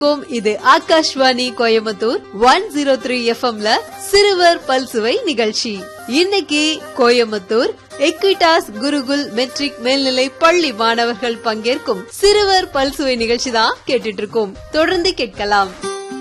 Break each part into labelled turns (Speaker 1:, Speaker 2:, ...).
Speaker 1: கோம் இது Akashvani Coimbatore one zero three எஃப்எம்ல சிறுவர் பல்சுவை நிகழ்ச்சி இன்னைக்கு கோயம்புத்தூர் எக்விடாஸ் குருகுல் மெட்ரிக் மேல்நிலை பள்ளி மாணவர்கள் பங்கேற்கும் சிறுவர் பல்சுவை நிகழ்ச்சி தான் கேட்டுட்டு இருக்கோம் தொடர்ந்து கேட்கலாம்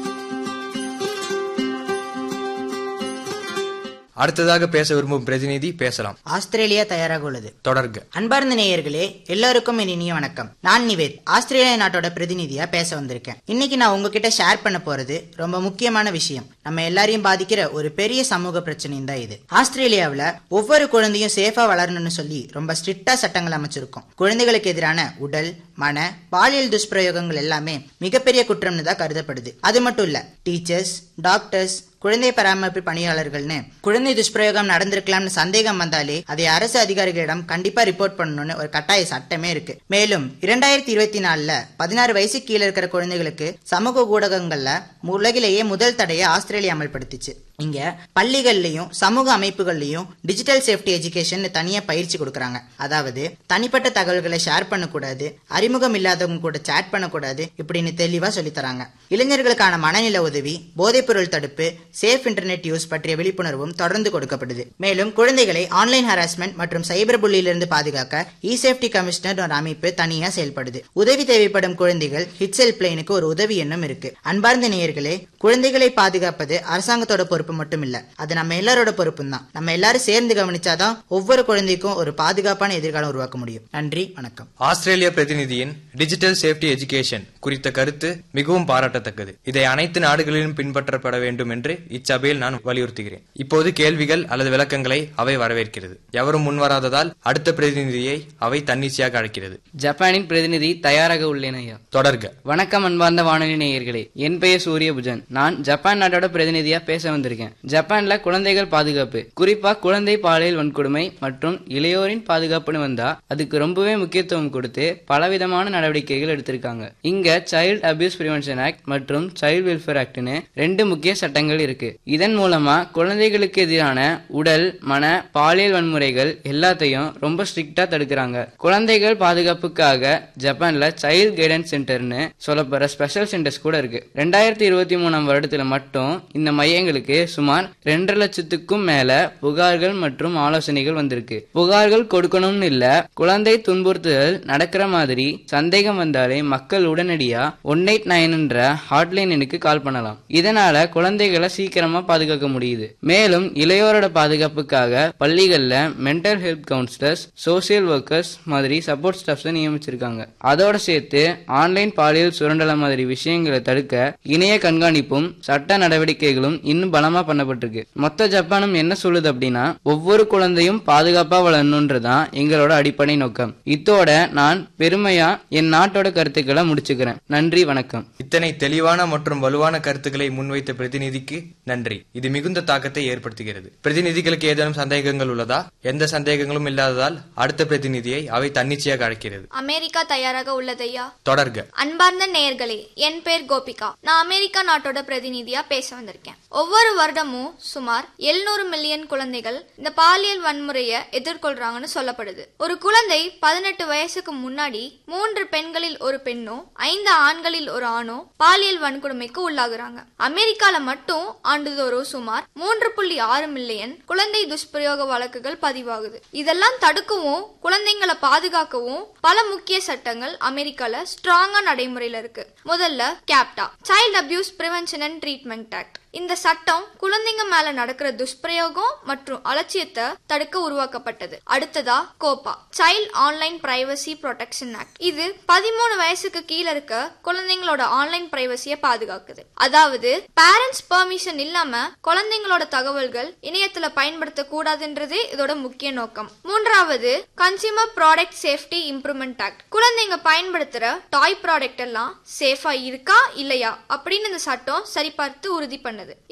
Speaker 2: அடுத்ததாக பேச விரும்பும் பிரதிநிதி பேசலாம்
Speaker 3: ஆஸ்திரேலியா தயாராக உள்ளது
Speaker 2: தொடர்க
Speaker 3: அன்பார்ந்த நேயர்களே எல்லாருக்கும் என் இனிய வணக்கம் நான் நிவேத் ஆஸ்திரேலியா நாட்டோட பிரதிநிதியா பேச வந்திருக்கேன் இன்னைக்கு நான் உங்ககிட்ட ஷேர் பண்ண போறது ரொம்ப முக்கியமான விஷயம் நம்ம எல்லாரையும் பாதிக்கிற ஒரு பெரிய சமூக பிரச்சனையும் தான் இது ஆஸ்திரேலியாவுல ஒவ்வொரு குழந்தையும் சேஃபா வளரணும்னு சொல்லி ரொம்ப ஸ்ட்ரிக்டா சட்டங்கள் அமைச்சிருக்கோம் குழந்தைகளுக்கு எதிரான உடல் மன பாலியல் துஷ்பிரயோகங்கள் எல்லாமே மிகப்பெரிய குற்றம்னு தான் கருதப்படுது அது மட்டும் இல்ல டீச்சர்ஸ் டாக்டர்ஸ் குழந்தை பராமரிப்பு பணியாளர்கள்னு குழந்தை துஷ்பிரயோகம் நடந்திருக்கலாம்னு சந்தேகம் வந்தாலே அதை அரசு அதிகாரிகளிடம் கண்டிப்பா ரிப்போர்ட் பண்ணணும்னு ஒரு கட்டாய சட்டமே இருக்கு மேலும் இரண்டாயிரத்தி இருபத்தி நாலுல பதினாறு வயசு கீழே இருக்கிற குழந்தைகளுக்கு சமூக ஊடகங்கள்ல உலகிலேயே முதல் தடையை ஆஸ்திரேலியா அமல்படுத்திச்சு இங்க பள்ளிகள்லயும் சமூக அமைப்புகள்லயும் டிஜிட்டல் சேஃப்டி எஜுகேஷன் தனியா பயிற்சி கொடுக்கறாங்க அதாவது தனிப்பட்ட தகவல்களை ஷேர் பண்ணக்கூடாது அறிமுகம் இல்லாதவங்க கூட சேட் பண்ணக்கூடாது இப்படின்னு தெளிவா சொல்லி தராங்க இளைஞர்களுக்கான மனநில உதவி போதைப்பொருள் தடுப்பு சேஃப் இன்டர்நெட் யூஸ் பற்றிய விழிப்புணர்வும் தொடர்ந்து கொடுக்கப்படுது மேலும் குழந்தைகளை ஆன்லைன் ஹராஸ்மெண்ட் மற்றும் சைபர் புள்ளியிலிருந்து பாதுகாக்க இ சேஃப்டி கமிஷனர் ஒரு அமைப்பு தனியா செயல்படுது உதவி தேவைப்படும் குழந்தைகள் ஹிட்ஸ் ஹெல்ப் லைனுக்கு ஒரு உதவி எண்ணும் இருக்கு அன்பார்ந்த நேயர்களே குழந்தைகளை பாதுகாப்பது அரசாங்கத்தோட பொறுப்பு மட்டும் இல்ல அது நம்ம எல்லாரோட பொறுப்பும் தான் நம்ம எல்லாரும் சேர்ந்து கவனிச்சாதான் ஒவ்வொரு குழந்தைக்கும் ஒரு பாதுகாப்பான எதிர்காலம் உருவாக்க முடியும் நன்றி வணக்கம்
Speaker 2: ஆஸ்திரேலிய பிரதிநிதியின் டிஜிட்டல் சேஃப்டி எஜுகேஷன் குறித்த கருத்து மிகவும் பாராட்டத்தக்கது இதை அனைத்து நாடுகளிலும் பின்பற்றப்பட வேண்டும் என்று இச்சபையில் நான் வலியுறுத்துகிறேன் இப்போது கேள்விகள் அல்லது விளக்கங்களை அவை வரவேற்கிறது எவரும் முன்வராததால் அடுத்த பிரதிநிதியை அவை தன்னிச்சையாக அழைக்கிறது
Speaker 4: ஜப்பானின் பிரதிநிதி தயாராக உள்ளேன் ஐயா
Speaker 2: தொடர்க
Speaker 4: வணக்கம் அன்பார்ந்த வானொலி நேயர்களே என் பெயர் சூரியபுஜன் நான் ஜப்பான் நாட்டோட பிரதிநிதியா பேச வந்திருக்கேன் ஜப்பான்ல குழந்தைகள் பாதுகாப்பு குறிப்பா குழந்தை பாலியல் வன்கொடுமை மற்றும் இளையோரின் பாதுகாப்புன்னு வந்தா அதுக்கு ரொம்பவே முக்கியத்துவம் கொடுத்து பலவிதமான நடவடிக்கைகள் எடுத்திருக்காங்க இங்க சைல்ட் அபியூஸ் பிரிவென்ஷன் ஆக்ட் மற்றும் சைல்ட் வெல்ஃபேர் ஆக்ட்னு ரெண்டு முக்கிய சட்டங்கள் இருக்கு இதன் மூலமா குழந்தைகளுக்கு எதிரான உடல் மன பாலியல் வன்முறைகள் எல்லாத்தையும் ரொம்ப ஸ்ட்ரிக்டா தடுக்கிறாங்க குழந்தைகள் பாதுகாப்புக்காக ஜப்பான்ல சைல்ட் கைடன்ஸ் சென்டர்னு சொல்லப்படுற ஸ்பெஷல் சென்டர்ஸ் கூட இருக்கு ரெண்டாயிரத்தி இருபத்தி மூணாம் வருடத்துல மட்டும் இந்த மையங்களுக்கு சுமார் ரெண்டரை லட்சத்துக்கும் மேல புகார்கள் மற்றும் ஆலோசனைகள் வந்திருக்கு புகார்கள் கொடுக்கணும்னு இல்ல குழந்தை துன்புறுத்துதல் நடக்கிற மாதிரி சந்தேகம் வந்தாலே மக்கள் உடனடியா ஒன் எயிட் நைன்ன்ற ஹாட்லைன் எனக்கு கால் பண்ணலாம் இதனால குழந்தைகளை சீக்கிரமா பாதுகாக்க முடியுது மேலும் இளையோரோட பாதுகாப்புக்காக பள்ளிகள்ல mental health counsellors social workers மாதிரி சப்போர்ட் ஸ்டாஃப்ஸ் நியமிச்சிருக்காங்க அதோட சேர்த்து ஆன்லைன் பாலியல் சுரண்டல மாதிரி விஷயங்களை தடுக்க இணைய கண்காணிப்பும் சட்ட நடவடிக்கைகளும் இன்னும் பலமா பண்ணப்பட்டிருக்கு மொத்த ஜப்பானும் என்ன சொல்லுது அப்படின்னா ஒவ்வொரு குழந்தையும் பாதுகாப்பா வளரணுன்றதான் எங்களோட அடிப்படை நோக்கம் இத்தோட நான் பெருமையா என் நாட்டோட கருத்துக்களை முடிச்சுக்கிறேன் நன்றி வணக்கம்
Speaker 2: இத்தனை தெளிவான மற்றும் வலுவான கருத்துக்களை முன்வைத்த பிரதிநிதிக்கு நன்றி இது மிகுந்த தாக்கத்தை ஏற்படுத்துகிறது பிரதிநிதிகளுக்கு ஏதேனும் சந்தேகங்கள் உள்ளதா எந்த சந்தேகங்களும் இல்லாததால் அடுத்த பிரதிநிதியை அவை தன்னிச்சையாக அழைக்கிறது
Speaker 5: அமெரிக்கா தயாராக உள்ளதையா
Speaker 2: தொடர்க
Speaker 5: அன்பார்ந்த நேயர்களே என் பேர் கோபிகா நான் அமெரிக்கா நாட்டோட பிரதிநிதியா பேச வந்திருக்கேன் ஒவ்வொரு வருடமும் சுமார் 700 மில்லியன் குழந்தைகள் இந்த பாலியல் வன்முறையை எதிர்கொள்றாங்கன்னு சொல்லப்படுது ஒரு குழந்தை பதினெட்டு வயசுக்கு முன்னாடி மூன்று பெண்களில் ஒரு பெண்ணோ ஐந்து ஆண்களில் ஒரு ஆணோ பாலியல் வன்கொடுமைக்கு உள்ளாகுறாங்க அமெரிக்கால மட்டும் ஆண்டுதோறும் சுமார் மூன்று புள்ளி ஆறு மில்லியன் குழந்தை துஷ்பிரயோக வழக்குகள் பதிவாகுது இதெல்லாம் தடுக்கவும் குழந்தைங்களை பாதுகாக்கவும் பல முக்கிய சட்டங்கள் அமெரிக்கால ஸ்ட்ராங்கா நடைமுறையில இருக்கு முதல்ல CAPTA child abuse prevention and treatment act இந்த சட்டம் குழந்தைங்க மேல நடக்கிற துஷ்பிரயோகம் மற்றும் அலட்சியத்தை தடுக்க உருவாக்கப்பட்டது அடுத்ததா COPPA child online privacy protection act இது பதிமூணு வயசுக்கு கீழே இருக்க குழந்தைங்களோட ஆன்லைன் பிரைவசியை பாதுகாக்குது அதாவது பேரண்ட்ஸ் பெர்மிஷன் இல்லாம குழந்தைங்களோட தகவல்கள் இணையத்துல பயன்படுத்த கூடாதுன்றதே இதோட முக்கிய நோக்கம் மூன்றாவது consumer product safety improvement act குழந்தைங்க பயன்படுத்துற டாய் ப்ராடக்ட் எல்லாம் சேஃபா இருக்கா இல்லையா அப்படின்னு இந்த சட்டம் சரிபார்த்து உறுதி பண்ணுது இறுதியா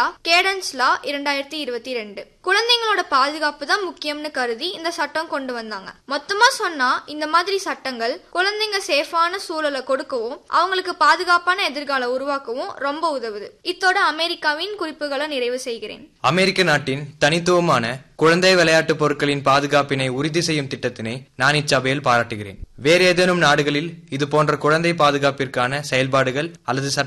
Speaker 5: கேடன்ஸ் லா இரண்டாயிரத்தி இருபத்தி ரெண்டு குழந்தைங்களோட பாதுகாப்பு தான் முக்கியம்னு கருதி இந்த சட்டம் கொண்டு வந்தாங்க மொத்தமா சொன்னா இந்த மாதிரி சட்டங்கள் குழந்தைங்க சேஃபான சூழலை கொடுக்கவும் அவங்களுக்கு பாதுகாப்பான எதிர்காலம் உருவாக்கவும் ரொம்ப உதவுது இத்தோட அமெரிக்காவின் குறிப்புகளை நிறைவு செய்கிறேன்
Speaker 2: அமெரிக்க நாட்டின் தனித்துவமான குழந்தை விளையாட்டு பொருட்களின் பாதுகாப்பினை உறுதி செய்யும் திட்டத்தினை நான் இச்சபையில் பாராட்டுகிறேன் வேறு ஏதேனும் நாடுகளில் இது போன்ற குழந்தை பாதுகாப்பிற்கான செயல்பாடுகள் அல்லது சட்ட